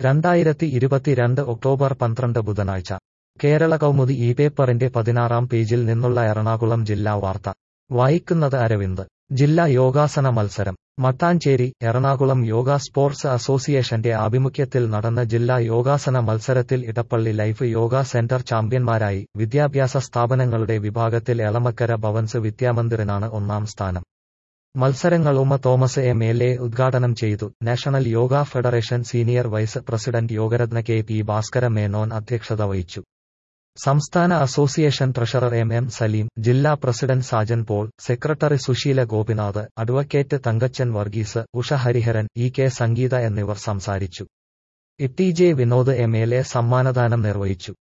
രണ്ടായിരത്തി ഇരുപത്തിരണ്ട് ഒക്ടോബർ പന്ത്രണ്ട് ബുധനാഴ്ച കേരള കൗമുദി ഈ പേപ്പറിന്റെ പതിനാറാം പേജിൽ നിന്നുള്ള എറണാകുളം ജില്ലാ വാർത്ത വായിക്കുന്നത് അരവിന്ദ് ജില്ലാ യോഗാസന മത്സരം മട്ടാഞ്ചേരി എറണാകുളം യോഗ സ്പോർട്സ് അസോസിയേഷന്റെ ആഭിമുഖ്യത്തിൽ നടന്ന ജില്ലാ യോഗാസന മത്സരത്തിൽ ഇടപ്പള്ളി ലൈഫ് യോഗ സെന്റർ ചാമ്പ്യന്മാരായി വിദ്യാഭ്യാസ സ്ഥാപനങ്ങളുടെ വിഭാഗത്തിൽ എളമക്കര ഭവൻസ് വിദ്യാമന്ദിറിനാണ് ഒന്നാം സ്ഥാനം മത്സരങ്ങൾ Uma Thomas M L A ഉദ്ഘാടനം ചെയ്തു national yoga federation senior vice president Yogaratna K P Bhaskara Menon അധ്യക്ഷത വഹിച്ചു സംസ്ഥാന association treasurer M M Saleem ജില്ലാ president Sajan Paul secretary Susheela Gopinath advocate Thankachan Varghese Usha Hariharan E K Sangeetha എന്നിവർ സംസാരിച്ചു E T J Vinod M L A സമ്മാനദാനം നിർവഹിച്ചു